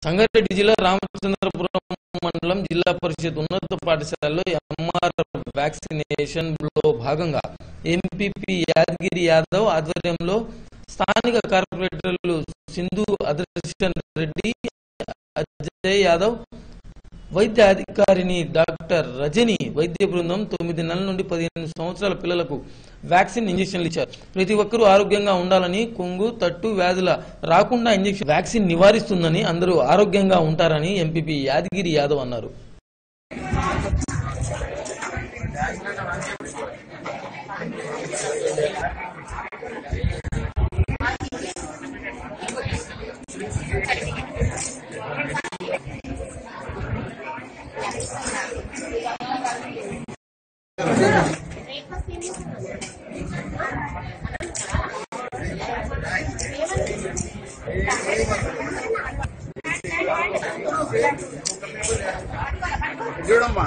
సంగారెడ్డి జిల్లా రామచంద్రపురం మండలం జిల్లా పరిషత్ ఉన్నత పాఠశాలలో ఎంఆర్ వ్యాక్సినేషన్ లో భాగంగా ఎంపీపీ యాదగిరి యాదవ్ ఆధ్వర్యంలో స్థానిక కార్పొరేటర్లు సింధు అదర్శన్ రెడ్డి అజయ్ యాదవ్ వైద్య అధికారిని డాక్టర్ రజని వైద్య బృందం తొమ్మిది నెలల నుండి పదిహేను సంవత్సరాల పిల్లలకు వ్యాక్సిన్ ఇంజెక్షన్లు ఇచ్చారు ప్రతి ఒక్కరూ ఆరోగ్యంగా ఉండాలని కొంగు తట్టు వ్యాధుల రాకుండా ఇంజెక్షన్ వ్యాక్సిన్ నివారిస్తుందని అందరూ ఆరోగ్యంగా ఉంటారని ఎంపీపీ యాదగిరి యాదవ్ అన్నారు చూడమ్మా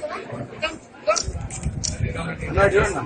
ఉన్నాడు చూడమ్మా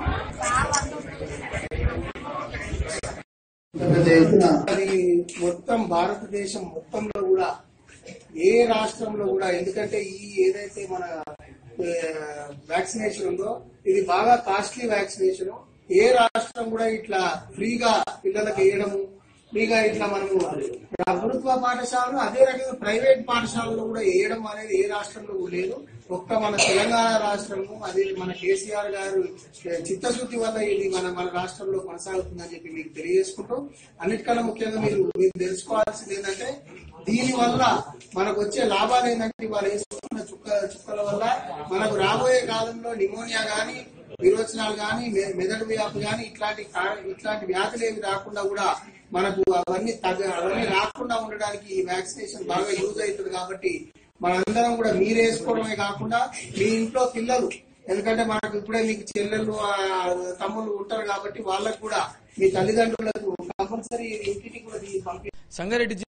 పెద్ద ఎత్తున అది మొత్తం భారతదేశం మొత్తంలో కూడా ఏ రాష్ట్రంలో కూడా ఎందుకంటే ఈ ఏదైతే మన వ్యాక్సినేషన్ ఉందో ఇది బాగా కాస్ట్లీ వ్యాక్సినేషన్ ఏ రాష్ట్రం కూడా ఇట్లా ఫ్రీగా పిల్లలకు వేయడము ఫ్రీగా ఇట్లా మనము ప్రభుత్వ పాఠశాలలు అదే రకంగా ప్రైవేట్ పాఠశాలలో కూడా వేయడం అనేది ఏ రాష్ట్రంలో కూడా లేదు ఒక్క మన తెలంగాణ రాష్ట్రము అదే మన కేసీఆర్ గారు చిత్తశుద్ధి వల్ల ఇది మన మన రాష్ట్రంలో కొనసాగుతుందని చెప్పి మీకు తెలియజేసుకుంటూ అన్నిటికన్నా ముఖ్యంగా మీరు మీరు తెలుసుకోవాల్సింది ఏంటంటే దీని వల్ల మనకు వచ్చే లాభాలు ఏంటంటే వాళ్ళు వేసుకున్న చుక్క చుక్కల వల్ల మనకు రాబోయే కాలంలో నిమోనియా గాని విరోచనాలు గాని మె- మెదడు వ్యాధి గాని ఇట్లాంటి కా- ఇట్లాంటి వ్యాధులు ఏమి రాకుండా కూడా మనకు అవన్నీ తగ్గ అవన్నీ రాకుండా ఉండడానికి ఈ వ్యాక్సినేషన్ బాగా యూజ్ అవుతుంది కాబట్టి మనందరం కూడా మీరు వేసుకోవడమే కాకుండా మీ ఇంట్లో పిల్లలు ఎందుకంటే మనకు ఇప్పుడే మీకు చెల్లెళ్ళు ఆ, తమ్ముళ్ళు ఉంటారు కాబట్టి వాళ్ళకు కూడా మీ తల్లిదండ్రులకు కంపల్సరీ ఇంటికి కూడా ఇది పంపి సంగారెడ్డి